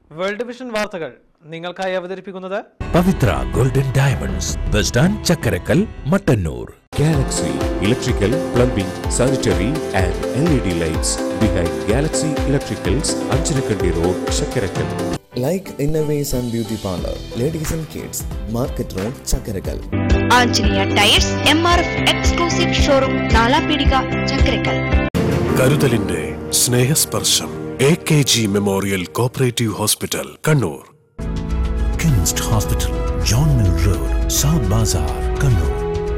World vision വാർത്തകൾ നിങ്ങൾക്കായി അവതരിപ്പിക്കുന്നത് Pavithra golden diamonds bus stand Chakkarakkal Mattannur Galaxy Electrical, Plumbing, Sanitary and LED Lights behind Galaxy Electricals, Anjanakandi Road, Shakarakkal. Like Innoways and Beauty Parlor, Ladies and Kids, Market Road, Chakarakal. Anjaneya tyres M R F exclusive showroom Nalapeedika Chakkarakkal കരുതലിന്റെ സ്നേഹസ്പർശം A K G memorial cooperative hospital Kannur KIMST hospital John Mill road south bazaar Kannur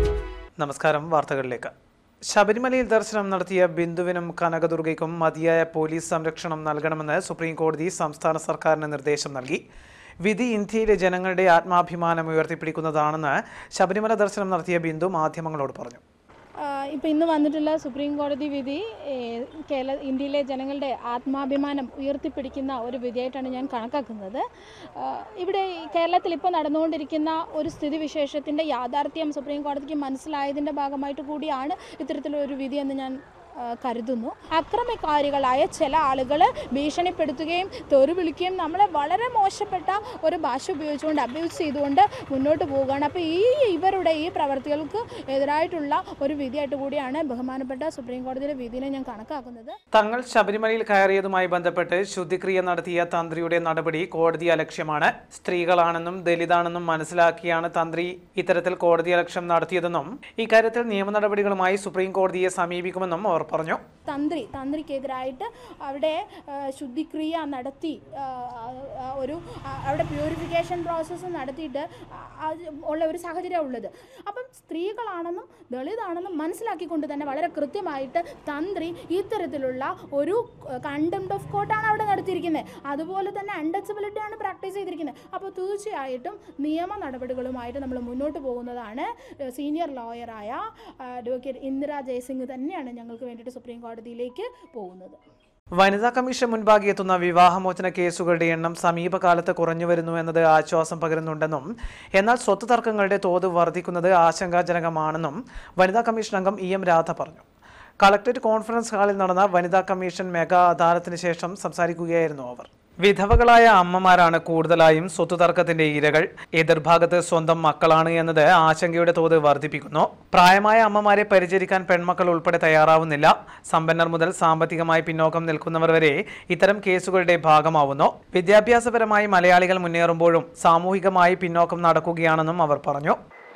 നമസ്കാരം വാർത്തകളിലേക്ക് ശബരിമലയിൽ ദർശനം നടത്തിയ ബിന്ദുവിനും കനകദുർഗയ്ക്കും മതിയായ police സംരക്ഷണം നൽകണമെന്ന് സുപ്രീം കോടതി സംസ്ഥാന സർക്കാരിന് നിർദ്ദേശം നൽകി വിധി ഇന്ത്യയിലെ ജനങ്ങളുടെ ആത്മാഭിമാനം ഉയർത്തിപ്പിടിക്കുന്നതാണെന്ന് ശബരിമല ദർശനം നടത്തിയ ബിന്ദു മാധ്യമങ്ങളോട് പറഞ്ഞു ഇപ്പോൾ ഇന്ന് വന്നിട്ടുള്ള സുപ്രീം കോടതി വിധി ഏഹ്, കേരള ഇന്ത്യയിലെ ജനങ്ങളുടെ ആത്മാഭിമാനം ഉയർത്തിപ്പിടിക്കുന്ന ഒരു വിധിയായിട്ടാണ് ഞാൻ കണക്കാക്കുന്നത് ആഹ്, ഇവിടെ ഈ കേരളത്തിൽ ഇപ്പോൾ നടന്നുകൊണ്ടിരിക്കുന്ന ഒരു സ്ഥിതിവിശേഷത്തിൻ്റെ യാഥാർത്ഥ്യം സുപ്രീം കോടതിക്ക് മനസ്സിലായതിൻ്റെ ഭാഗമായിട്ട് കൂടിയാണ് ഇത്തരത്തിലൊരു വിധിയെന്ന് ഞാൻ ആഹ്, കരുതുന്നു അക്രമകാരികളായ ചില ആളുകൾ ഭീഷണിപ്പെടുത്തുകയും തെറി വിളിക്കുകയും നമ്മളെ വളരെ മോശപ്പെട്ട ഒരു ഭാഷ ഉപയോഗിച്ചുകൊണ്ട് അബ്യൂസ് ചെയ്തുകൊണ്ട് മുന്നോട്ട് പോവുകയാണ് അപ്പോൾ ഈ ഇവരുടെ ഈ പ്രവർത്തികൾക്ക് എതിരായിട്ടുള്ള ഒരു വിധിയായിട്ട് കൂടിയാണ് ബഹുമാനപ്പെട്ട സുപ്രീം കോടതിയിലെ വിധിനെ ഞാൻ കണക്കാക്കുന്നത് തങ്ങൾ ശബരിമലയിൽ കയറിയതുമായി ബന്ധപ്പെട്ട് ശുദ്ധിക്രിയ നടത്തിയ തന്ത്രിയുടെ നടപടി കോടതി അലക്ഷ്യമാണ് സ്ത്രീകളാണെന്നും ദലിതാണെന്നും മനസ്സിലാക്കിയാണ് തന്ത്രി ഇത്തരത്തിൽ കോടതി അലക്ഷ്യം നടത്തിയതെന്നും ഇക്കാര്യത്തിൽ നിയമ നടപടികളുമായി സുപ്രീം കോടതിയെ സമീപിക്കുമെന്നും അവർ പറഞ്ഞു തന്ത്രി തന്ത്രിക്കെതിരായിട്ട് അവിടെ ആ, ശുദ്ധിക്രിയ നടത്തി ആ, ആ, ഒരു ആ, അവിടെ പ്യൂരിഫിക്കേഷൻ പ്രോസസ്സ് നടത്തിയിട്ട് ആ, അത് ഉള്ള ഒരു സാഹചര്യം ഉള്ളത് അപ്പം സ്ത്രീകളാണെന്നും ദളിതാണെന്നും മനസ്സിലാക്കിക്കൊണ്ട് തന്നെ വളരെ കൃത്യമായിട്ട് തന്ത്രി ഇത്തരത്തിലുള്ള ഒരു കണ്ടംപ്റ്റ് ഓഫ് കോർട്ടാണ് അവിടെ നടത്തിയിരിക്കുന്നത് അതുപോലെ തന്നെ അൺടച്ചബിലിറ്റി ആണ് പ്രാക്ടീസ് ചെയ്തിരിക്കുന്നത് അപ്പോൾ തീർച്ചയായിട്ടും നിയമ നടപടികളുമായിട്ട് നമ്മൾ മുന്നോട്ട് പോകുന്നതാണ് സീനിയർ ലോയറായ അഡ്വക്കേറ്റ് ഇന്ദിര ജയസിംഗ് തന്നെയാണ് ഞങ്ങൾക്ക് വേണ്ടിയിട്ട് സുപ്രീം കോടതിയിലേക്ക് പോകുന്നത് വനിതാ കമ്മീഷൻ മുൻപാകെ എത്തുന്ന വിവാഹമോചന കേസുകളുടെ എണ്ണം സമീപകാലത്ത് കുറഞ്ഞു വരുന്നു എന്നത് ആശ്വാസം പകരുന്നുണ്ടെന്നും എന്നാൽ സ്വത്ത് തർക്കങ്ങളുടെ തോത് വർദ്ധിക്കുന്നത് ആശങ്കാജനകമാണെന്നും വനിതാ കമ്മീഷൻ അംഗം ഇ എം രാധ പറഞ്ഞു കളക്ടറേറ്റ് കോൺഫറൻസ് ഹാളിൽ നടന്ന വനിതാ കമ്മീഷൻ മെഗാ അദാലത്തിന് ശേഷം സംസാരിക്കുകയായിരുന്നു അവർ വിധവകളായ അമ്മമാരാണ് കൂടുതലായും സ്വത്ത് തർക്കത്തിന്റെ ഇരകൾ എതിർഭാഗത്ത് സ്വന്തം മക്കളാണ് എന്നത് ആശങ്കയുടെ തോത് വർദ്ധിപ്പിക്കുന്നു പ്രായമായ അമ്മമാരെ പരിചരിക്കാൻ പെൺമക്കൾ ഉൾപ്പെടെ തയ്യാറാവുന്നില്ല സമ്പന്നർ മുതൽ സാമ്പത്തികമായി പിന്നോക്കം നിൽക്കുന്നവർ വരെ ഇത്തരം കേസുകളുടെ ഭാഗമാവുന്നു വിദ്യാഭ്യാസപരമായി മലയാളികൾ മുന്നേറുമ്പോഴും സാമൂഹികമായി പിന്നോക്കം നടക്കുകയാണെന്നും അവർ പറഞ്ഞു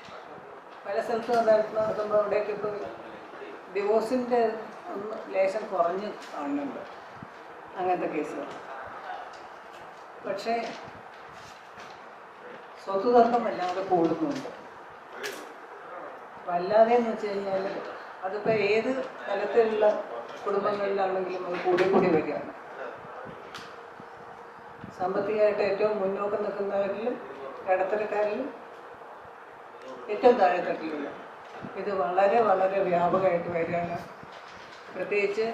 പല സ്ഥലത്തും അതായത് നടത്തുമ്പോൾ അവിടെയൊക്കെ ഇപ്പോൾ ഡിവോഴ്സിൻ്റെ ഒന്ന് ലേശം കുറഞ്ഞ് കാണുന്നുണ്ട് അങ്ങനത്തെ കേസുകൾ പക്ഷേ സ്വത്ത് തർക്കം വല്ലാതെ കൂടുന്നുണ്ട് വല്ലാതെ എന്ന് വെച്ച് കഴിഞ്ഞാൽ അതിപ്പോൾ ഏത് തലത്തിലുള്ള കുടുംബങ്ങളിലാണെങ്കിലും അത് കൂടി കൂടി വരികയാണ് സാമ്പത്തികമായിട്ട് ഏറ്റവും മുന്നോക്കം നിൽക്കുന്നവരിലും ഇടത്തരക്കാരിലും ഏറ്റവും താഴെത്തട്ടിലുള്ള ഇത് വളരെ വളരെ വ്യാപകമായിട്ട് വരികയാണ് പ്രത്യേകിച്ച്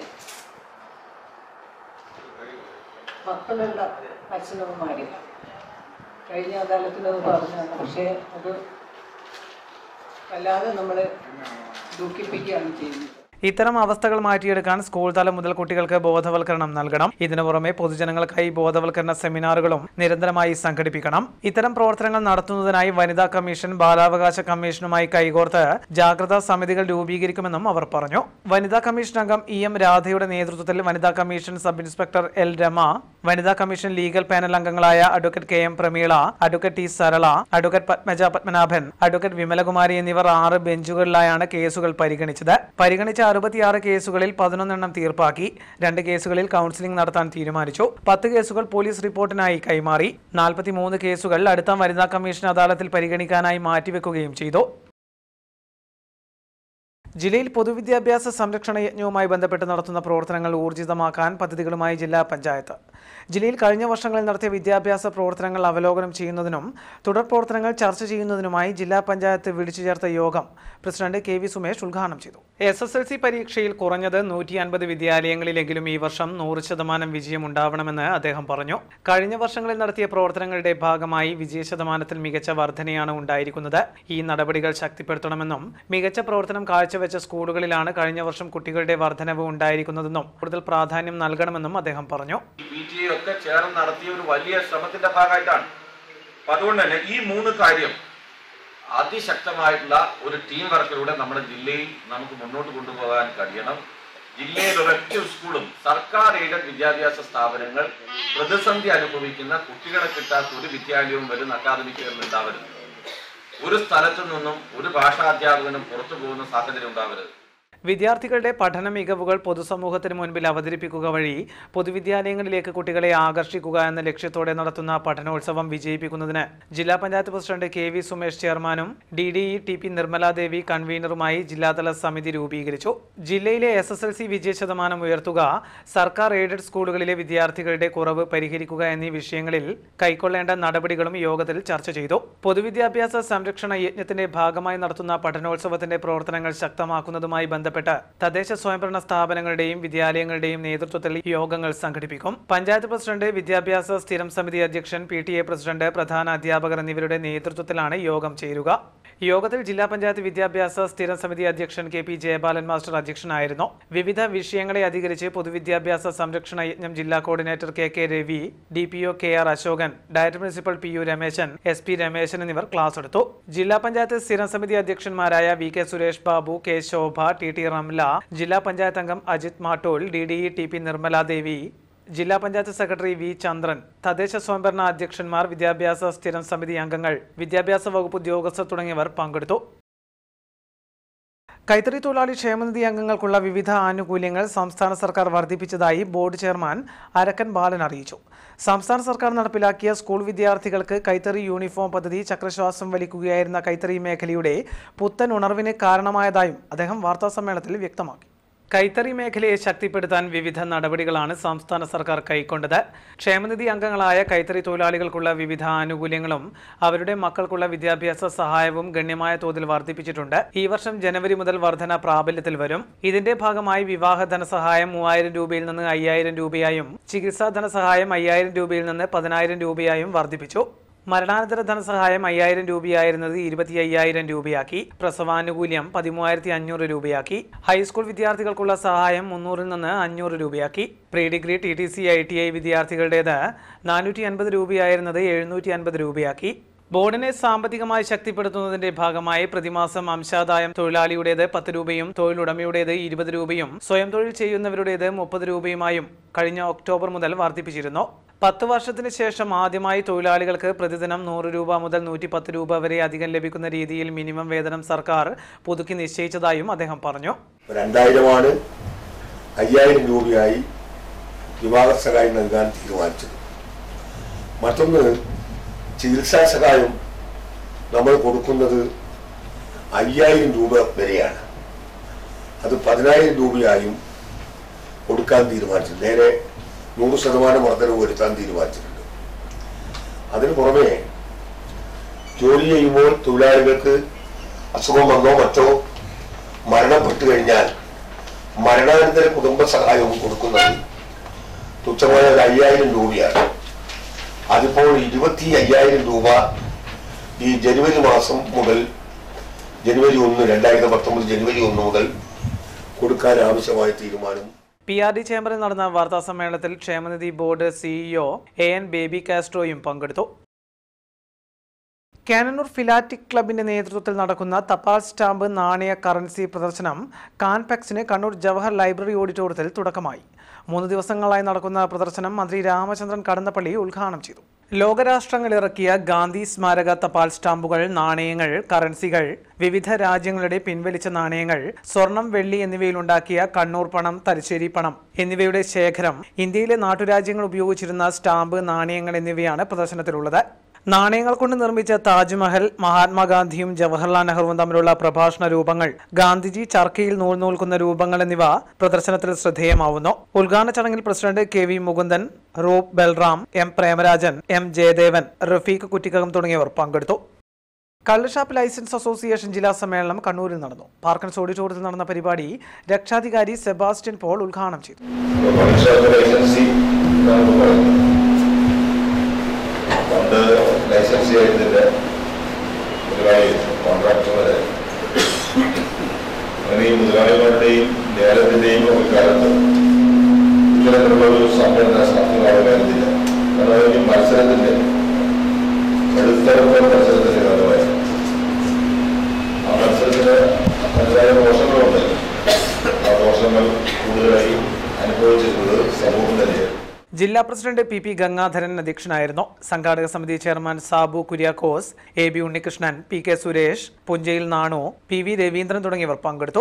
മക്കളുള്ള അച്ഛനമ്മമാർ കഴിഞ്ഞ അദാലത്തിലത് പറഞ്ഞാണ് പക്ഷേ അത് വല്ലാതെ നമ്മൾ ദുഃഖിപ്പിക്കുകയാണ് ചെയ്യുന്നത് ഇത്തരം അവസ്ഥകൾ മാറ്റിയെടുക്കാൻ സ്കൂൾ തലം മുതൽ കുട്ടികൾക്ക് ബോധവൽക്കരണം നൽകണം ഇതിനു പുറമെ പൊതുജനങ്ങൾക്കായി ബോധവൽക്കരണ സെമിനാറുകളും നിരന്തരമായി സംഘടിപ്പിക്കണം ഇത്തരം പ്രവർത്തനങ്ങൾ നടത്തുന്നതിനായി വനിതാ കമ്മീഷൻ ബാലാവകാശ കമ്മീഷനുമായി കൈകോർത്ത് ജാഗ്രതാ സമിതികൾ രൂപീകരിക്കുമെന്നും അവർ പറഞ്ഞു വനിതാ കമ്മീഷൻ അംഗം ഇ എം രാധയുടെ നേതൃത്വത്തിൽ വനിതാ commission sub inspector L Rama വനിതാ കമ്മീഷൻ ലീഗൽ പാനൽ അംഗങ്ങളായ advocate K M Prameela advocate T Sarala advocate Padmaja Padmanabhan advocate Vimalakumari എന്നിവർ ആറ് ബെഞ്ചുകളിലായാണ് കേസുകൾ പരിഗണിച്ചത് പരിഗണിച്ച അറുപത്തിയാറ് കേസുകളിൽ പതിനൊന്നെണ്ണം തീർപ്പാക്കി രണ്ട് കേസുകളിൽ കൗൺസിലിംഗ് നടത്താൻ തീരുമാനിച്ചു പത്ത് കേസുകൾ പോലീസ് റിപ്പോർട്ടിനായി കൈമാറി നാൽപ്പത്തിമൂന്ന് കേസുകൾ അടുത്ത വനിതാ കമ്മീഷൻ അദാലത്തിൽ പരിഗണിക്കാനായി മാറ്റിവെക്കുകയും ചെയ്തു ജില്ലയിൽ പൊതുവിദ്യാഭ്യാസ സംരക്ഷണ യജ്ഞവുമായി ബന്ധപ്പെട്ട് നടത്തുന്ന പ്രവർത്തനങ്ങൾ ഊർജിതമാക്കാൻ പദ്ധതികളുമായി ജില്ലാ പഞ്ചായത്ത് ജില്ലയിൽ കഴിഞ്ഞ വർഷങ്ങളിൽ നടത്തിയ വിദ്യാഭ്യാസ പ്രവർത്തനങ്ങൾ അവലോകനം ചെയ്യുന്നതിനും തുടർ പ്രവർത്തനങ്ങൾ ചർച്ച ചെയ്യുന്നതിനുമായി ജില്ലാ പഞ്ചായത്ത് വിളിച്ചു ചേർത്ത യോഗം പ്രസിഡന്റ് കെ വി സുമേഷ് ഉദ്ഘാടനം ചെയ്തു എസ് എസ് എൽ സി പരീക്ഷയിൽ കുറഞ്ഞത് നൂറ്റി അൻപത് വിദ്യാലയങ്ങളിലെങ്കിലും ഈ വർഷം നൂറ് ശതമാനം വിജയം ഉണ്ടാവണമെന്ന് അദ്ദേഹം പറഞ്ഞു കഴിഞ്ഞ വർഷങ്ങളിൽ നടത്തിയ പ്രവർത്തനങ്ങളുടെ ഭാഗമായി വിജയ ശതമാനത്തിൽ മികച്ച വർധനയാണ് ഉണ്ടായിരിക്കുന്നത് ഈ നടപടികൾ ശക്തിപ്പെടുത്തണമെന്നും മികച്ച പ്രവർത്തനം കാഴ്ചവെച്ച സ്കൂളുകളിലാണ് കഴിഞ്ഞ വർഷം കുട്ടികളുടെ വർധനവ് ഉണ്ടായിരിക്കുന്നതെന്നും കൂടുതൽ പ്രാധാന്യം നൽകണമെന്നും അദ്ദേഹം പറഞ്ഞു പി ടി എ ഒക്കെ ചേർന്ന് നടത്തിയ ഒരു വലിയ ശ്രമത്തിന്റെ ഭാഗമായിട്ടാണ് അപ്പൊ അതുകൊണ്ട് തന്നെ ഈ മൂന്ന് കാര്യം അതിശക്തമായിട്ടുള്ള ഒരു ടീം വർക്കിലൂടെ നമ്മുടെ ജില്ലയിൽ നമുക്ക് മുന്നോട്ട് കൊണ്ടുപോകാൻ കഴിയണം ജില്ലയിൽ ഒരൊറ്റ സ്കൂളും സർക്കാർ എയ്ഡഡ് വിദ്യാഭ്യാസ സ്ഥാപനങ്ങൾ പ്രതിസന്ധി അനുഭവിക്കുന്ന കുട്ടികളെ കിട്ടാത്ത ഒരു വിദ്യാലയവും വരും അക്കാദമിക്കുകളിൽ ഉണ്ടാവരുത് ഒരു സ്ഥലത്തു നിന്നും ഒരു ഭാഷാധ്യാപകനും പുറത്തു പോകുന്ന സാഹചര്യം ഉണ്ടാവരുത് വിദ്യാർത്ഥികളുടെ പഠന മികവുകൾ പൊതുസമൂഹത്തിന് മുൻപിൽ അവതരിപ്പിക്കുക വഴി പൊതുവിദ്യാലയങ്ങളിലേക്ക് കുട്ടികളെ ആകർഷിക്കുക എന്ന ലക്ഷ്യത്തോടെ നടത്തുന്ന പഠനോത്സവം വിജയിപ്പിക്കുന്നതിന് ജില്ലാ panchayat president K V Sumesh ചെയർമാനും D D E T P Nirmaladevi കൺവീനറുമായി ജില്ലാതല സമിതി രൂപീകരിച്ചു ജില്ലയിലെ എസ് എസ് എൽ സി വിജയ ശതമാനം ഉയർത്തുക സർക്കാർ എയ്ഡഡ് സ്കൂളുകളിലെ വിദ്യാർത്ഥികളുടെ കുറവ് പരിഹരിക്കുക എന്നീ വിഷയങ്ങളിൽ കൈക്കൊള്ളേണ്ട നടപടികളും യോഗത്തിൽ ചർച്ച ചെയ്തു പൊതുവിദ്യാഭ്യാസ സംരക്ഷണ യജ്ഞത്തിന്റെ ഭാഗമായി നടത്തുന്ന പഠനോത്സവത്തിന്റെ പ്രവർത്തനങ്ങൾ ശക്തമാക്കുന്നതുമായി ബന്ധപ്പെട്ട് തദ്ദേശ സ്വയംഭരണ സ്ഥാപനങ്ങളുടെയും വിദ്യാലയങ്ങളുടെയും നേതൃത്വത്തിൽ യോഗങ്ങൾ സംഘടിപ്പിക്കും പഞ്ചായത്ത് പ്രസിഡന്റ് വിദ്യാഭ്യാസ സ്ഥിരം സമിതി അധ്യക്ഷൻ പി ടി എ പ്രസിഡന്റ് പ്രധാന അധ്യാപകർ എന്നിവരുടെ നേതൃത്വത്തിലാണ് യോഗം ചേരുക യോഗത്തിൽ ജില്ലാ പഞ്ചായത്ത് വിദ്യാഭ്യാസ സ്ഥിരം സമിതി അധ്യക്ഷൻ കെ പി ജയപാലൻ മാസ്റ്റർ അധ്യക്ഷനായിരുന്നു വിവിധ വിഷയങ്ങളെ അധികരിച്ച് പൊതുവിദ്യാഭ്യാസ സംരക്ഷണ യജ്ഞം ജില്ലാ coordinator K K Ravi D P O K R Ashokan director principal P U Rameshan S P Rameshan എന്നിവർ ക്ലാസ് എടുത്തു ജില്ലാ പഞ്ചായത്ത് സ്ഥിരം സമിതി അധ്യക്ഷന്മാരായ V K Suresh Babu K Shobha T T Ramla ജില്ലാ പഞ്ചായത്ത് അംഗം Ajith Mattol D D E T P Nirmaladevi ജില്ലാ പഞ്ചായത്ത് സെക്രട്ടറി വി ചന്ദ്രൻ തദ്ദേശ സ്വയംഭരണ അധ്യക്ഷന്മാർ വിദ്യാഭ്യാസ സ്ഥിരം സമിതി അംഗങ്ങൾ വിദ്യാഭ്യാസ വകുപ്പ് ഉദ്യോഗസ്ഥർ തുടങ്ങിയവർ പങ്കെടുത്തു കൈത്തറി തൊഴിലാളി ക്ഷേമനിധി അംഗങ്ങൾക്കുള്ള വിവിധ ആനുകൂല്യങ്ങൾ സംസ്ഥാന സർക്കാർ വർദ്ധിപ്പിച്ചതായി ബോർഡ് ചെയർമാൻ അരക്കൻ ബാലൻ അറിയിച്ചു സംസ്ഥാന സർക്കാർ നടപ്പിലാക്കിയ സ്കൂൾ വിദ്യാർത്ഥികൾക്ക് കൈത്തറി യൂണിഫോം പദ്ധതി ചക്രശ്വാസം വലിക്കുകയായിരുന്ന കൈത്തറി മേഖലയുടെ പുത്തൻ ഉണർവിന് കാരണമായതായും അദ്ദേഹം വാർത്താസമ്മേളനത്തിൽ വ്യക്തമാക്കി കൈത്തറി മേഖലയെ ശക്തിപ്പെടുത്താൻ വിവിധ നടപടികളാണ് സംസ്ഥാന സർക്കാർ കൈക്കൊണ്ടത് ക്ഷേമനിധി അംഗങ്ങളായ കൈത്തറി തൊഴിലാളികൾക്കുള്ള വിവിധ ആനുകൂല്യങ്ങളും അവരുടെ മക്കൾക്കുള്ള വിദ്യാഭ്യാസ സഹായവും ഗണ്യമായ തോതിൽ വർദ്ധിപ്പിച്ചിട്ടുണ്ട് ഈ വർഷം ജനുവരി മുതൽ വർധന പ്രാബല്യത്തിൽ വരും ഇതിന്റെ ഭാഗമായി വിവാഹ ധനസഹായം മൂവായിരം രൂപയിൽ നിന്ന് അയ്യായിരം രൂപയായും ചികിത്സാ ധനസഹായം അയ്യായിരം രൂപയിൽ നിന്ന് പതിനായിരം രൂപയായും വർദ്ധിപ്പിച്ചു മരണാനന്തര ധനസഹായം അയ്യായിരം രൂപയായിരുന്നത് ഇരുപത്തി അയ്യായിരം രൂപയാക്കി പ്രസവാനുകൂല്യം പതിമൂവായിരത്തി അഞ്ഞൂറ് രൂപയാക്കി ഹൈസ്കൂൾ വിദ്യാർത്ഥികൾക്കുള്ള സഹായം മുന്നൂറിൽ നിന്ന് അഞ്ഞൂറ് രൂപയാക്കി pre degree T T C I T I വിദ്യാർത്ഥികളുടേത് നാനൂറ്റി അൻപത് രൂപയായിരുന്നത് എഴുന്നൂറ്റി അൻപത് രൂപയാക്കി ബോർഡിനെ സാമ്പത്തികമായി ശക്തിപ്പെടുത്തുന്നതിന്റെ ഭാഗമായി പ്രതിമാസം അംശാദായം തൊഴിലാളിയുടേത് പത്ത് രൂപയും തൊഴിലുടമയുടേത് ഇരുപത് രൂപയും സ്വയം തൊഴിൽ ചെയ്യുന്നവരുടേത് മുപ്പത് രൂപയുമായും കഴിഞ്ഞ ഒക്ടോബർ മുതൽ വർദ്ധിപ്പിച്ചിരുന്നു പത്ത് വർഷത്തിന് ശേഷം ആദ്യമായി തൊഴിലാളികൾക്ക് പ്രതിദിനം നൂറ് രൂപ മുതൽ നൂറ്റി പത്ത് രൂപ വരെ അധികം ലഭിക്കുന്ന രീതിയിൽ മിനിമം വേതനം സർക്കാർ പുതുക്കി നിശ്ചയിച്ചതായും അദ്ദേഹം പറഞ്ഞു രണ്ടായിരമാണ് അയ്യായിരം രൂപയായി വിവാഹ സഹായം നൽകാൻ തീരുമാനിച്ചത് മറ്റൊന്ന് ചികിത്സാ സഹായം നമ്മൾ കൊടുക്കുന്നത് അയ്യായിരം രൂപ വരെയാണ് അത് പതിനായിരം രൂപയായും കൊടുക്കാൻ തീരുമാനിച്ചു നേരെ നൂറ് ശതമാനം വർധനവ് വരുത്താൻ തീരുമാനിച്ചിട്ടുണ്ട് അതിനു പുറമെ ജോലി ചെയ്യുമ്പോൾ തൊഴിലാളികൾക്ക് അസുഖം വന്നോ മറ്റോ മരണപ്പെട്ടു കഴിഞ്ഞാൽ മരണാനന്തര കുടുംബ സഹായവും കൊടുക്കുന്നത് തുച്ഛമായ ഒരു അയ്യായിരം രൂപയാണ് അതിപ്പോൾ ഇരുപത്തി അയ്യായിരം രൂപ ഈ ജനുവരി മാസം മുതൽ ജനുവരി ഒന്ന് രണ്ടായിരത്തി പത്തൊമ്പത് ജനുവരി ഒന്ന് മുതൽ കൊടുക്കാൻ ആവശ്യമായ തീരുമാനം പി ആർ ഡി ചേംബറിൽ നടന്ന വാർത്താ സമ്മേളനത്തിൽ ക്ഷേമനിധി board CEO A N Baby കാസ്ട്രോയും പങ്കെടുത്തു കാനനൂർ ഫിലാറ്റിക് ക്ലബിന്റെ നേതൃത്വത്തിൽ നടക്കുന്ന തപാൽ സ്റ്റാമ്പ് നാണയ കറൻസി പ്രദർശനം കാൻപെക്സിന് കണ്ണൂർ ജവഹർ ലൈബ്രറി ഓഡിറ്റോറിയത്തിൽ തുടക്കമായി മൂന്ന് ദിവസങ്ങളായി നടക്കുന്ന പ്രദർശനം മന്ത്രി രാമചന്ദ്രൻ കടന്നപ്പള്ളി ഉദ്ഘാടനം ചെയ്തു ലോകരാഷ്ട്രങ്ങൾ ഇറക്കിയ ഗാന്ധി സ്മാരക തപാൽ സ്റ്റാമ്പുകൾ നാണയങ്ങൾ കറൻസികൾ വിവിധ രാജ്യങ്ങളുടെ പിൻവലിച്ച നാണയങ്ങൾ സ്വർണം വെള്ളി എന്നിവയിലുണ്ടാക്കിയ കണ്ണൂർ പണം തലശ്ശേരി പണം എന്നിവയുടെ ശേഖരം ഇന്ത്യയിലെ നാട്ടുരാജ്യങ്ങൾ ഉപയോഗിച്ചിരുന്ന സ്റ്റാമ്പ് നാണയങ്ങൾ എന്നിവയാണ് പ്രദർശനത്തിലുള്ളത് നാണയങ്ങൾ കൊണ്ട് നിർമ്മിച്ച താജ്മഹൽ മഹാത്മാഗാന്ധിയും ജവഹർലാൽ നെഹ്റുവും തമ്മിലുള്ള പ്രഭാഷണ രൂപങ്ങൾ ഗാന്ധിജി ചർക്കയിൽ നൂൽ നൂൽക്കുന്ന രൂപങ്ങൾ എന്നിവ പ്രദർശനത്തിൽ ശ്രദ്ധേയമാവുന്നു ഉദ്ഘാടന ചടങ്ങിൽ president K V Mukundan Roop Balram M Premarajan M Jayadevan Rafeeq Kuttikkakam തുടങ്ങിയവർ പങ്കെടുത്തു കള്ളുഷാപ്പ് ലൈസൻസ് അസോസിയേഷൻ ജില്ലാ സമ്മേളനം കണ്ണൂരിൽ നടന്നു പാർക്കൻസ് ഓഡിറ്റോറിയത്തിൽ നടന്ന പരിപാടി രക്ഷാധികാരി സെബാസ്റ്റ്യൻ പോൾ ഉദ്ഘാടനം ചെയ്തു പണ്ട് ലൈസൻസ് ചെയ്യുന്നതിന്റെ മുതലാളി കോൺട്രാക്ടർമാരെ അങ്ങനെ ഈ മുതലാളിമാരുടെയും ലേലത്തിന്റെയും ഒരു കാലത്ത് ഇത്തരത്തിലുള്ള ഒരു സംഘടന സംഘടനകളെ ജില്ലാ പ്രസിഡന്റ് പി പി ഗംഗാധരൻ അധ്യക്ഷനായിരുന്നു സംഘാടക സമിതി chairman Sabu Kuriakose A B Unnikrishnan P K Suresh Punchayil Nanu P V Raveendran തുടങ്ങിയവർ പങ്കെടുത്തു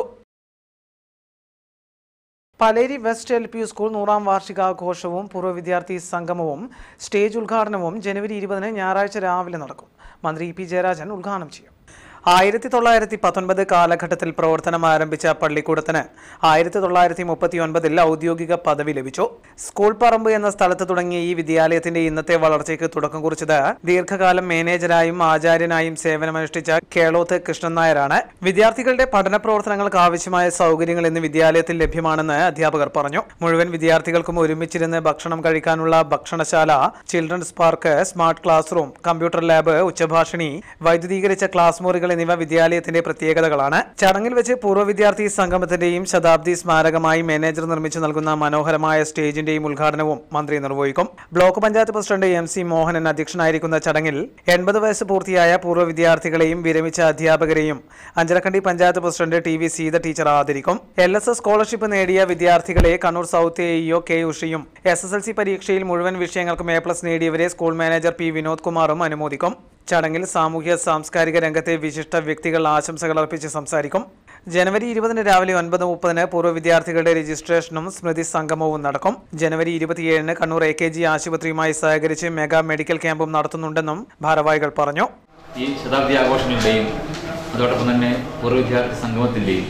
Paleri west L P school നൂറാം വാർഷികാഘോഷവും പൂർവ്വ വിദ്യാർത്ഥി സംഗമവും സ്റ്റേജ് ഉദ്ഘാടനവും ജനുവരി ഇരുപതിന് ഞായറാഴ്ച രാവിലെ നടക്കും മന്ത്രി ഇ പി ജയരാജൻ ഉദ്ഘാടനം ചെയ്യും ആയിരത്തി തൊള്ളായിരത്തി പത്തൊൻപത് കാലഘട്ടത്തിൽ പ്രവർത്തനം ആരംഭിച്ച പള്ളിക്കൂടത്തിന് ആയിരത്തി തൊള്ളായിരത്തി മുപ്പത്തി ഒൻപതിൽ ഔദ്യോഗിക പദവി ലഭിച്ചു സ്കൂൾ പറമ്പ് എന്ന സ്ഥലത്ത് തുടങ്ങിയ ഈ വിദ്യാലയത്തിന്റെ ഇന്നത്തെ വളർച്ചയ്ക്ക് തുടക്കം കുറിച്ചത് ദീർഘകാലം മാനേജരായും ആചാര്യനായും സേവനമനുഷ്ഠിച്ച കേളോത്ത് കൃഷ്ണൻ നായരാണ് വിദ്യാർത്ഥികളുടെ പഠന പ്രവർത്തനങ്ങൾക്ക് ആവശ്യമായ സൗകര്യങ്ങൾ ഇന്ന് വിദ്യാലയത്തിൽ ലഭ്യമാണെന്ന് അധ്യാപകർ പറഞ്ഞു മുഴുവൻ വിദ്യാർത്ഥികൾക്കും ഒരുമിച്ചിരുന്ന് ഭക്ഷണം കഴിക്കാനുള്ള ഭക്ഷണശാല children's park smart class room computer lab ഉച്ചഭാഷിണി വൈദ്യുതീകരിച്ച ക്ലാസ് മുറികൾ എന്നിവ വിദ്യാലയത്തിന്റെ പ്രത്യേകതകളാണ് ചടങ്ങിൽ വെച്ച് പൂർവ്വ വിദ്യാർത്ഥി സംഗമത്തിന്റെയും ശതാബ്ദി സ്മാരകമായി മാനേജർ നിർമ്മിച്ചു നൽകുന്ന മനോഹരമായ സ്റ്റേജിന്റെയും ഉദ്ഘാടനവും മന്ത്രി നിർവഹിക്കും block panchayat president M C Mohanan അധ്യക്ഷനായിരിക്കുന്ന ചടങ്ങിൽ എൺപത് വയസ്സ് പൂർത്തിയായ പൂർവ്വ വിദ്യാർത്ഥികളെയും വിരമിച്ച അധ്യാപകരെയും Anjarakandy panchayat president T V Seetha teacher ആദരിക്കും എൽ എസ് എസ് സ്കോളർഷിപ്പ് നേടിയ വിദ്യാർത്ഥികളെ കണ്ണൂർ സൗത്ത് എഇഒ കെ ഉഷയും എസ് എസ് എൽ സി പരീക്ഷയിൽ മുഴുവൻ വിഷയങ്ങൾക്കും എ പ്ലസ് നേടിയവരെ സ്കൂൾ മാനേജർ പി വിനോദ് കുമാറും അനുമോദിക്കും ചടങ്ങിൽ സാമൂഹ്യ സാംസ്കാരിക രംഗത്തെ വിശിഷ്ട വ്യക്തികൾ ആശംസകൾ അർപ്പിച്ച് സംസാരിക്കും ജനുവരി ഇരുപതിന് രാവിലെ ഒൻപത് മുപ്പതിന് പൂർവ്വ വിദ്യാർത്ഥികളുടെ രജിസ്ട്രേഷനും സ്മൃതി സംഗമവും നടക്കും ജനുവരി ഇരുപത്തിയേഴിന് കണ്ണൂർ എ കെ ജി ആശുപത്രിയുമായി സഹകരിച്ച് മെഗാ മെഡിക്കൽ ക്യാമ്പും നടത്തുന്നുണ്ടെന്നും ഭാരവാഹികൾ പറഞ്ഞു ഈ ശതാബ്ദി ആഘോഷങ്ങളുടെയും അതോടൊപ്പം തന്നെ പൂർവ്വ വിദ്യാർത്ഥി സംഗമത്തിൻ്റെയും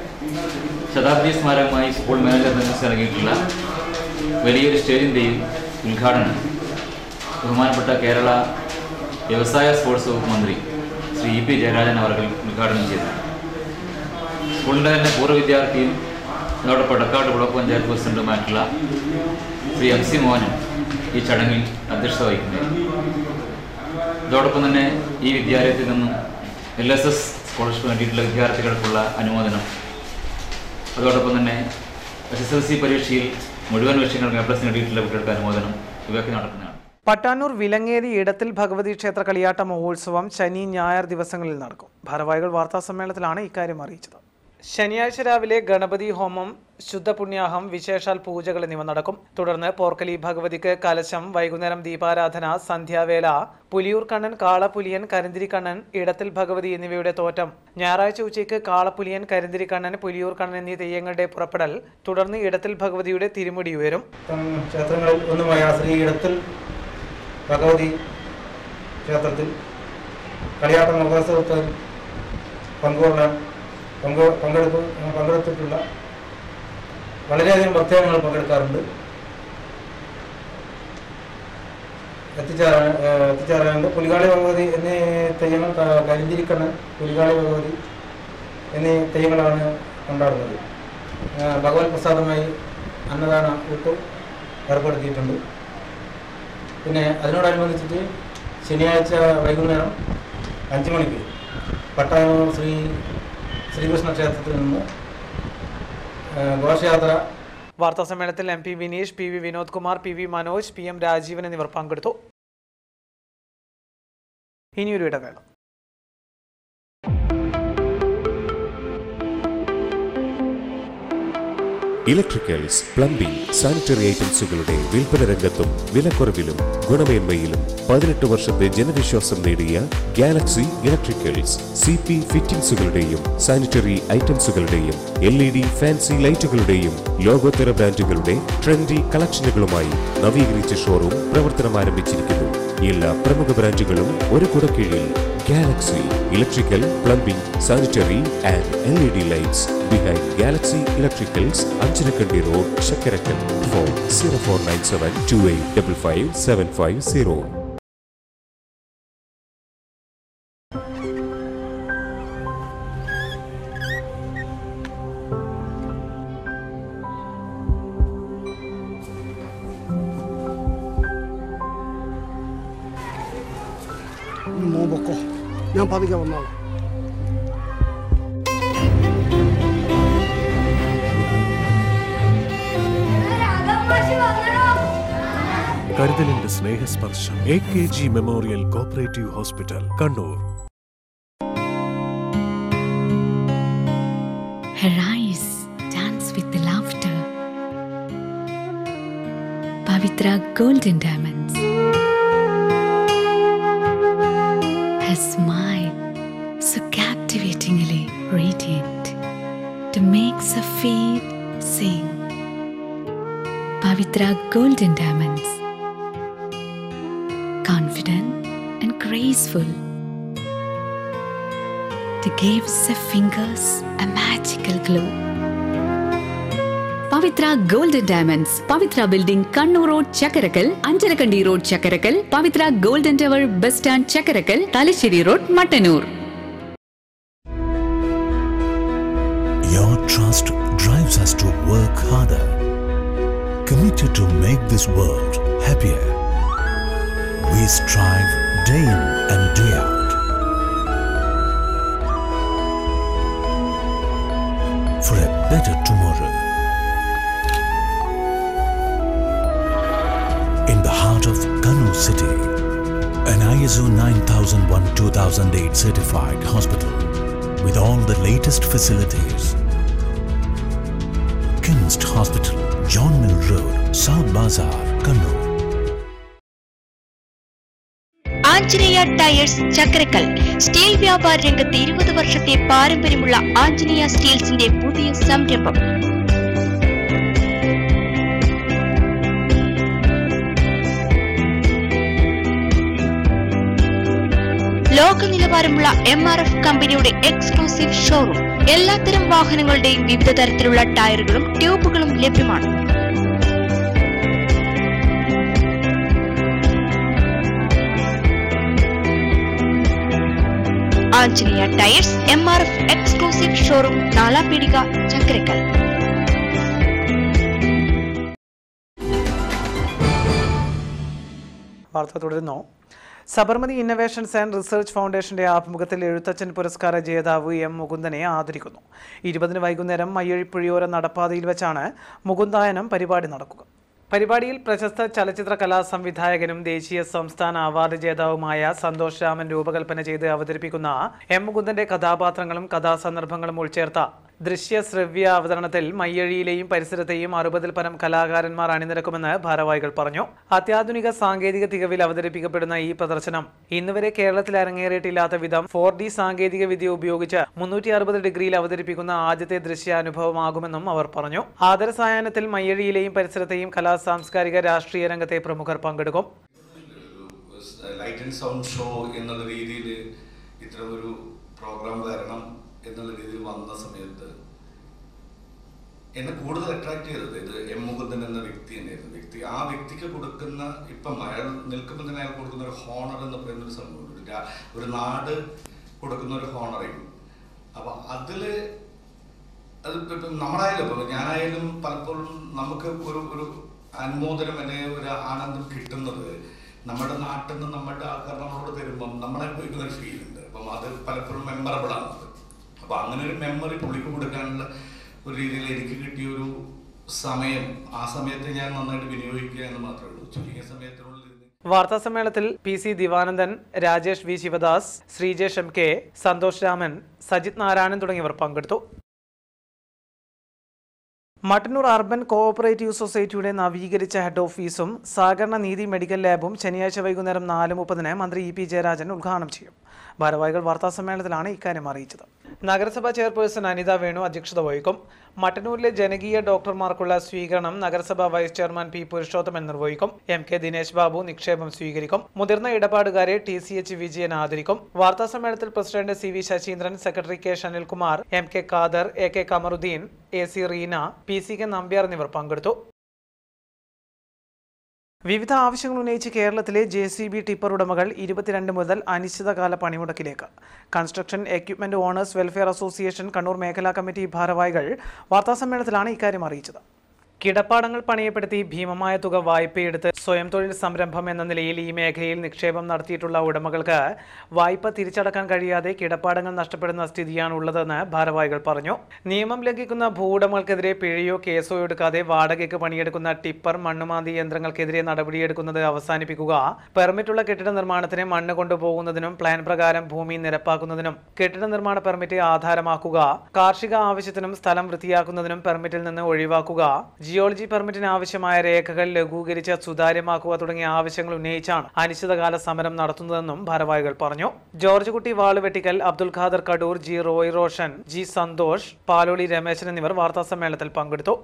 ശതാബ്ദി സ്മാരകമായി സ്കൂൾ മാനേജർ നിർമ്മിച്ച് നൽകിയിട്ടുള്ള വലിയൊരു സ്റ്റേജിൻ്റെയും ഉദ്ഘാടനം ബഹുമാനപ്പെട്ട കേരള വ്യവസായ സ്പോർട്സ് വകുപ്പ് മന്ത്രി ശ്രീ ഇ പി ജയരാജൻ അവർ ഉദ്ഘാടനം ചെയ്തു സ്കൂളിൻ്റെ തന്നെ പൂർവ്വ വിദ്യാർത്ഥിയും അതോടൊപ്പം എടക്കാട് ബ്ലോക്ക് പഞ്ചായത്ത് പ്രസിഡന്റുമായിട്ടുള്ള ശ്രീ എം സി മോഹനൻ ഈ ചടങ്ങിൽ അധ്യക്ഷത വഹിക്കുന്നത് ഇതോടൊപ്പം തന്നെ ഈ വിദ്യാലയത്തിൽ നിന്നും എൽ എസ് എസ് സ്കോളർഷിപ്പ് നേടിയിട്ടുള്ള വിദ്യാർത്ഥികൾക്കുള്ള അനുമോദനം അതോടൊപ്പം തന്നെ എസ് എസ് എൽ സി പരീക്ഷയിൽ മുഴുവൻ വിഷയങ്ങൾക്കും എ പ്ലസ് നേടിയിട്ടുള്ള കുട്ടികൾക്ക് അനുമോദനം ഇവയൊക്കെ നടക്കുന്നതാണ് പട്ടാന്നൂർ വിലങ്ങേരി ഇടത്തിൽ ഭഗവതി ക്ഷേത്ര കളിയാട്ട മഹോത്സവം ശനി ഞായർ ദിവസങ്ങളിൽ നടക്കും ഭാരവാഹികൾ വാർത്താ സമ്മേളനത്തിലാണ് ഇക്കാര്യം അറിയിച്ചത് ശനിയാഴ്ച രാവിലെ ഗണപതി ഹോമം ശുദ്ധപുണ്യാഹം വിശേഷാൽ പൂജകൾ എന്നിവ നടക്കും തുടർന്ന് പോർക്കലി ഭഗവതിക്ക് കലശം വൈകുന്നേരം ദീപാരാധന സന്ധ്യാവേല പുലിയൂർ കണ്ണൻ കാളപ്പുലിയൻ കരിന്തിരി കണ്ണൻ ഇടത്തിൽ ഭഗവതി എന്നിവയുടെ തോറ്റം ഞായറാഴ്ച ഉച്ചയ്ക്ക് കാളപ്പുലിയൻ കരിന്തിരി കണ്ണൻ പുലിയൂർ കണ്ണൻ എന്നീ തെയ്യങ്ങളുടെ പുറപ്പെടൽ തുടർന്ന് ഇടത്തിൽ ഭഗവതിയുടെ തിരുമുടി ഉയരും ക്ഷേത്രങ്ങളിൽ ഒന്നുമായ ശ്രീ ഇടത്തിൽ ഭഗവതി ക്ഷേത്രത്തിൽ കളിയാട്ട മഹോത്സവത്തിൽ പങ്കുകൊള്ളാൻ പങ്കു പങ്കെടുപ്പ് പങ്കെടുത്തിട്ടുള്ള വളരെയധികം ഭക്തജനങ്ങൾ പങ്കെടുക്കാറുണ്ട് എത്തിച്ചേരാൻ ഏഹ് എത്തിച്ചേരാറുണ്ട് പുലികാളി ഭഗവതി എന്നീ തെയ്യങ്ങൾ ക- കരിഞ്ചിരിക്കണ്ണൻ പുലികാളി ഭഗവതി എന്നീ തെയ്യങ്ങളാണ് കൊണ്ടാടുന്നത് ഏഹ് ഭഗവത് പ്രസാദമായി അന്നദാന ഊട്ട് ഏർപ്പെടുത്തിയിട്ടുണ്ട് പിന്നെ അതിനോടനുബന്ധിച്ചിട്ട് ശനിയാഴ്ച വൈകുന്നേരം അഞ്ച് മണിക്ക് പട്ടാനൂർ ശ്രീ ശ്രീകൃഷ്ണ ക്ഷേത്രത്തിൽ നിന്ന് ഏഹ് ഘോഷയാത്ര വാർത്താ സമ്മേളനത്തിൽ M P Vineesh P V Vinod Kumar P V Manoj P M Rajeevan എന്നിവർ പങ്കെടുത്തു ഇനിയൊരു ഇടവേള ഇലക്ട്രിക്കൽസ് പ്ലംബിംഗ് സാനിറ്ററി ഐറ്റംസുകളുടെ വിൽപ്പന രംഗത്തും വിലക്കുറവിലും ഗുണമേന്മയിലും പതിനെട്ട് വർഷത്തെ ജനവിശ്വാസം നേടിയ ഗാലക്സി ഇലക്ട്രിക്കൽസ് സി പി ഫിറ്റിംഗ്സുകളുടെയും സാനിറ്ററി ഐറ്റംസുകളുടെയും എൽ ഇ ഡി ഫാൻസി ലൈറ്റുകളുടെയും ലോകോത്തര ബ്രാൻഡുകളുടെ ട്രെൻഡി കളക്ഷനുകളുമായി നവീകരിച്ച ഷോറൂം പ്രവർത്തനം ആരംഭിച്ചിരിക്കുന്നു എല്ലാ പ്രമുഖ ബ്രാൻഡുകളും ഒരു കുടക്കീഴിൽ Galaxy electrical plumbing sanitary and L E D lights behind Galaxy electricals Anjarakandy road Chakkarakkal phone zero four nine seven two eight double five seven five zero മോൻ പൊക്കോ ഞാൻ പതുക്കെ വന്നോളാം കരുതലിന്റെ സ്നേഹസ്പർശം A K G memorial cooperative hospital Kannur Her eyes dance with laughter. Pavitra Golden Diamonds. Her smile so captivatingly radiant to make a fade sing. Pavitra Golden Diamonds. Confident and graceful. To give the fingers a magical glow. Pavithra golden diamonds Pavithra building Kannur road Chakkarakkal Anjarakandy road Chakkarakkal Pavithra golden tower bus stand Chakkarakkal Thalassery road Mattannur Your trust drives us to work harder, committed to make this world happier. We strive day in and day out for a better tomorrow. In the heart of Kannur city, an ISO 9001-2008 certified hospital with all the latest facilities. Kinst Hospital, John Mill Road, South Bazaar, Kannur. Anjaneya tyres Chakkarakkal steel വ്യാപാര രംഗത്ത് ഇരുപത് വർഷത്തെ പാരമ്പര്യമുള്ള ആഞ്ജനേയ സ്റ്റീൽസിന്റെ പുതിയ സംരംഭം ലോക നിലവാരമുള്ള M R F കമ്പനിയുടെ എക്സ്ക്ലൂസീവ് ഷോറൂം എല്ലാത്തരം വാഹനങ്ങളുടെയും വിവിധ തരത്തിലുള്ള ടയറുകളും ട്യൂബുകളും ലഭ്യമാണ് Anjaneya tyres M R F exclusive showroom Nalapeedika Chakkarakkal വാർത്ത തുടരുന്നു സബർമതി ഇന്നവേഷൻസ് ആൻഡ് റിസർച്ച് ഫൗണ്ടേഷന്റെ ആഭിമുഖ്യത്തിൽ എഴുത്തച്ഛൻ പുരസ്കാര ജേതാവ് എം മുകുന്ദനെ ആദരിക്കുന്നു ഇരുപതിന് വൈകുന്നേരം മയ്യഴിപ്പുഴിയോര നടപ്പാതയിൽ വെച്ചാണ് മുകുന്ദായനം പരിപാടി നടക്കുക പരിപാടിയിൽ പ്രശസ്ത ചലച്ചിത്ര കലാ സംവിധായകനും ദേശീയ സംസ്ഥാന അവാർഡ് ജേതാവുമായ സന്തോഷ് രാമൻ രൂപകൽപ്പന ചെയ്ത് അവതരിപ്പിക്കുന്ന എം മുകുന്ദന്റെ കഥാപാത്രങ്ങളും കഥാസന്ദർഭങ്ങളും ഉൾച്ചേർത്ത ദൃശ്യ ശ്രവ്യ അവതരണത്തിൽ മയ്യഴിയിലെയും പരിസരത്തെയും അറുപതിൽ പരം കലാകാരന്മാർ അണിനിരക്കുമെന്ന് ഭാരവാഹികൾ പറഞ്ഞു അത്യാധുനിക സാങ്കേതിക തികവിൽ അവതരിപ്പിക്കപ്പെടുന്ന ഈ പ്രദർശനം ഇന്നുവരെ കേരളത്തിൽ അരങ്ങേറിയിട്ടില്ലാത്ത വിധം ഫോർ ഡി സാങ്കേതിക വിദ്യ ഉപയോഗിച്ച് മുന്നൂറ്റി അറുപത് ഡിഗ്രിയിൽ അവതരിപ്പിക്കുന്ന ആദ്യത്തെ ദൃശ്യാനുഭവമാകുമെന്നും അവർ പറഞ്ഞു ആദര സായാഹ്നത്തിൽ മയ്യഴിയിലെയും പരിസരത്തെയും കലാ സാംസ്കാരിക രാഷ്ട്രീയ രംഗത്തെ പ്രമുഖർ പങ്കെടുക്കും ലൈറ്റ് ആൻഡ് സൗണ്ട് ഷോ എന്നുള്ള രീതിയിൽ ഇത്തരം ഒരു പ്രോഗ്രാം വരണം എന്നുള്ള രീതിയിൽ വന്ന സമയത്ത് എന്നെ കൂടുതൽ അട്രാക്ട് ചെയ്തത് ഇത് എം മുകുന്ദൻ എന്ന വ്യക്തി തന്നെയായിരുന്നു വ്യക്തി ആ വ്യക്തിക്ക് കൊടുക്കുന്ന ഇപ്പം അയാൾ നിൽക്കുമ്പോൾ തന്നെ അയാൾ കൊടുക്കുന്ന ഒരു ഹോണർ എന്ന് പറയുന്ന ഒരു സംഭവം ഒരു രാ- ഒരു നാട് കൊടുക്കുന്ന ഒരു ഹോണറിങ് അപ്പൊ അതില് അത് ഇപ്പം ഇപ്പം നമ്മളായാലും ഇപ്പം ഞാനായാലും പലപ്പോഴും നമുക്ക് ഒരു ഒരു അനുമോദനം അല്ലെങ്കിൽ ഒരു ആനന്ദം കിട്ടുന്നത് നമ്മുടെ നാട്ടിൽ നിന്ന് നമ്മുടെ ആൾക്കാർ നമ്മളോട് തരുമ്പം നമ്മളനുഭവിക്കുന്ന ഒരു ഫീൽ ഉണ്ട് അപ്പം അത് പലപ്പോഴും മെമ്മറബിൾ ആണത് അപ്പം അങ്ങനെ ഒരു മെമ്മറി പുള്ളിക്ക് കൊടുക്കാനുള്ള ഒരു രീതിയിൽ എനിക്ക് കിട്ടിയ ഒരു സമയം ആ സമയത്ത് ഞാൻ നന്നായിട്ട് വിനിയോഗിക്കുക എന്ന് മാത്രമേ ഉള്ളൂ ചുരുങ്ങിയ സമയത്തിനുള്ളിൽ വാർത്താ സമ്മേളനത്തിൽ P C Divanandan Rajesh V Sivadas Sreejesh M K Santhosh Raman Sajith Narayanan തുടങ്ങിയവർ പങ്കെടുത്തു മട്ടന്നൂർ അർബൻ കോഓപ്പറേറ്റീവ് സൊസൈറ്റിയുടെ നവീകരിച്ച ഹെഡ് ഓഫീസും സഹകരണ നീതി മെഡിക്കൽ ലാബും ശനിയാഴ്ച വൈകുന്നേരം നാല് മുപ്പതിന് മന്ത്രി ഇ പി ജയരാജൻ ഉദ്ഘാടനം ചെയ്യും ഭാരവാഹികൾ വാർത്താസമ്മേളനത്തിലാണ് ഇക്കാര്യം അറിയിച്ചത് നഗരസഭാ ചെയർപേഴ്സൺ അനിത വേണു അധ്യക്ഷത വഹിക്കും മട്ടന്നൂരിലെ ജനകീയ ഡോക്ടർമാർക്കുള്ള സ്വീകരണം നഗരസഭാ വൈസ് ചെയർമാൻ പി പുരുഷോത്തമൻ നിർവഹിക്കും എം കെ ദിനേശ് ബാബു നിക്ഷേപം സ്വീകരിക്കും മുതിർന്ന ഇടപാടുകാരെ ടി സി എച്ച് വിജയൻ ആദരിക്കും വാർത്താസമ്മേളനത്തിൽ president C V Saseendran secretary K Shanilkumar M K Khader A K Kamaruddin A C Reena P C K Nambiar എന്നിവർ പങ്കെടുത്തു വിവിധ ആവശ്യങ്ങൾ ഉന്നയിച്ച് കേരളത്തിലെ ജെ സി ബി ടിപ്പർ ഉടമകൾ ഇരുപത്തിരണ്ട് മുതൽ അനിശ്ചിതകാല പണിമുടക്കിലേക്ക് construction equipment owners welfare association Kannur മേഖലാ കമ്മിറ്റി ഭാരവാഹികൾ വാർത്താസമ്മേളനത്തിലാണ് ഇക്കാര്യം അറിയിച്ചത് കിടപ്പാടങ്ങൾ പണിയപ്പെടുത്തി ഭീമമായ തുക വായ്പയെടുത്ത് സ്വയം തൊഴിൽ സംരംഭം എന്ന നിലയിൽ ഈ മേഖലയിൽ നിക്ഷേപം നടത്തിയിട്ടുള്ള ഉടമകൾക്ക് വായ്പ തിരിച്ചടക്കാൻ കഴിയാതെ കിടപ്പാടങ്ങൾ നഷ്ടപ്പെടുന്ന സ്ഥിതിയാണ് ഉള്ളതെന്ന് ഭാരവാഹികൾ പറഞ്ഞു നിയമം ലംഘിക്കുന്ന ഭൂവുടമകൾക്കെതിരെ പിഴയോ കേസോ എടുക്കാതെ വാടകയ്ക്ക് പണിയെടുക്കുന്ന ടിപ്പർ മണ്ണുമാന്തി യന്ത്രങ്ങൾക്കെതിരെ നടപടിയെടുക്കുന്നത് അവസാനിപ്പിക്കുക പെർമിറ്റുള്ള കെട്ടിട നിർമ്മാണത്തിന് മണ്ണ് കൊണ്ടുപോകുന്നതിനും പ്ലാൻ പ്രകാരം ഭൂമി നിരപ്പാക്കുന്നതിനും കെട്ടിട നിർമ്മാണ പെർമിറ്റ് ആധാരമാക്കുക കാർഷിക ആവശ്യത്തിനും സ്ഥലം വൃത്തിയാക്കുന്നതിനും പെർമിറ്റിൽ നിന്ന് ഒഴിവാക്കുക ജിയോളജി പെർമിറ്റിന് ആവശ്യമായ രേഖകൾ ലഘൂകരിച്ച് സുതാര്യമാക്കുക തുടങ്ങിയ ആവശ്യങ്ങൾ ഉന്നയിച്ചാണ് അനിശ്ചിതകാല സമരം നടത്തുന്നതെന്നും ഭാരവാഹികൾ പറഞ്ഞു ജോർജ് കുട്ടി വാളുവെട്ടിക്കൽ അബ്ദുൽ ഖാദർ കടൂർ ജി റോയ് റോഷൻ ജി സന്തോഷ് പാലോളി രമേശൻ എന്നിവർ വാർത്താസമ്മേളനത്തിൽ പങ്കെടുത്തു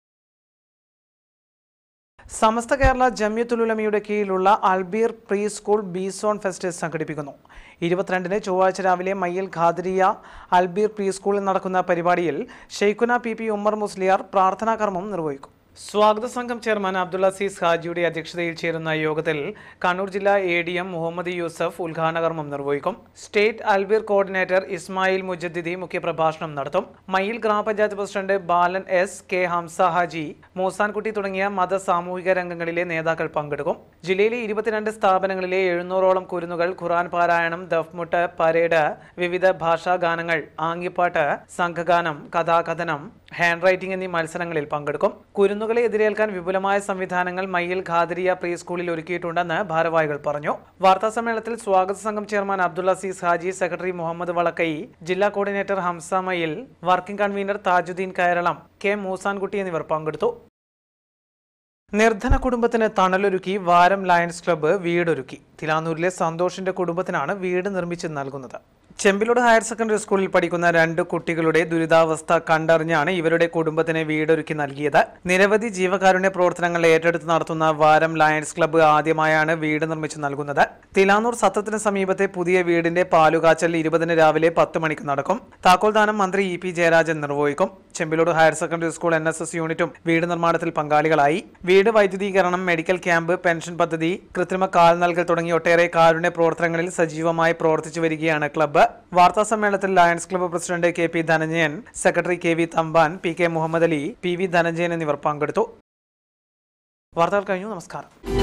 സമസ്ത കേരള ജമ്യത്തുലുലമയുടെ കീഴിലുള്ള Albeer pre school B zone fest സംഘടിപ്പിക്കുന്നു ഇരുപത്തിരണ്ടിന് ചൊവ്വാഴ്ച രാവിലെ മയ്യിൽ ഖാദിരിയ അൽബീർ പ്രീ സ്കൂളിൽ നടക്കുന്ന പരിപാടിയിൽ ഷെയ്ഖുന പി പി ഉമ്മർ മുസ്ലിയാർ പ്രാർത്ഥനാ കർമ്മം നിർവഹിക്കും സ്വാഗത സംഘം ചെയർമാൻ അബ്ദുൽ അസീസ് ഹാജിയുടെ അധ്യക്ഷതയിൽ ചേരുന്ന യോഗത്തിൽ കണ്ണൂർ ജില്ലാ A D M Muhammad Yusuf ഉദ്ഘാടന കർമ്മം നിർവഹിക്കും സ്റ്റേറ്റ് അൽബീർ കോർഡിനേറ്റർ ഇസ്മായിൽ മുജദ്ദിദി മുഖ്യപ്രഭാഷണം നടത്തും മയ്യിൽ ഗ്രാമപഞ്ചായത്ത് president Balan S K Hamza Haji Moosankutty തുടങ്ങിയ മത സാമൂഹിക രംഗങ്ങളിലെ നേതാക്കൾ പങ്കെടുക്കും ജില്ലയിലെ ഇരുപത്തിരണ്ട് സ്ഥാപനങ്ങളിലെ എഴുന്നൂറോളം കുരുന്നുകൾ ഖുറാൻ പാരായണം ദഫ്മുട്ട് പരേഡ് വിവിധ ഭാഷാ ഗാനങ്ങൾ ആംഗ്യപ്പാട്ട് സംഘഗാനം കഥാകഥനം ഹാൻഡ് റൈറ്റിംഗ് എന്നീ മത്സരങ്ങളിൽ പങ്കെടുക്കും കുരുന്നുകളെ എതിരേൽക്കാൻ വിപുലമായ സംവിധാനങ്ങൾ മയ്യിൽ ഖാദിരിയ പ്രീ സ്കൂളിൽ ഒരുക്കിയിട്ടുണ്ടെന്ന് ഭാരവാഹികൾ പറഞ്ഞു വാർത്താസമ്മേളനത്തിൽ സ്വാഗത സംഘം ചെയർമാൻ അബ്ദുൽ അസീസ് ഹാജി സെക്രട്ടറി മുഹമ്മദ് വളക്കൈ ജില്ലാ coordinator Hamza Mayil working convener Thajuddeen Kayaralam K Moosankutty എന്നിവർ പങ്കെടുത്തു നിർധന കുടുംബത്തിന് തണലൊരുക്കി വാരം ലയൺസ് ക്ലബ്ബ് വീടൊരുക്കി തിലാനൂരിലെ സന്തോഷിന്റെ കുടുംബത്തിനാണ് വീട് നിർമ്മിച്ച് നൽകുന്നത് ചെമ്പിലോട് ഹയർ സെക്കൻഡറി സ്കൂളിൽ പഠിക്കുന്ന രണ്ട് കുട്ടികളുടെ ദുരിതാവസ്ഥ കണ്ടറിഞ്ഞാണ് ഇവരുടെ കുടുംബത്തിന് വീടൊരുക്കി നൽകിയത് നിരവധി ജീവകാരുണ്യ പ്രവർത്തനങ്ങൾ ഏറ്റെടുത്ത് നടത്തുന്ന വാരം ലയൺസ് ക്ലബ്ബ് ആദ്യമായാണ് വീട് നിർമ്മിച്ച് നൽകുന്നത് തിലാനൂർ സത്രത്തിന് സമീപത്തെ പുതിയ വീടിന്റെ പാലുകാച്ചൽ ഇരുപതിന് രാവിലെ പത്ത് മണിക്ക് നടക്കും താക്കോൽദാനം മന്ത്രി ഇ പി ജയരാജൻ നിർവഹിക്കും Chembilode higher secondary school N S S യൂണിറ്റും വീട് നിർമ്മാണത്തിൽ പങ്കാളികളായി വീട് വൈദ്യുതീകരണം മെഡിക്കൽ ക്യാമ്പ് പെൻഷൻ പദ്ധതി കൃത്രിമ കാൽ നൽകൽ തുടങ്ങിയ ഒട്ടേറെ കാരുണ്യ പ്രവർത്തനങ്ങളിൽ സജീവമായി പ്രവർത്തിച്ചു വരികയാണ് ക്ലബ്ബ് വാർത്താ സമ്മേളനത്തിൽ lions club president K P Dhananjayan secretary K V Thampan P K Muhammad Ali P V Dhananjayan എന്നിവർ പങ്കെടുത്തു വാർത്തകൾ കഴിഞ്ഞു നമസ്കാരം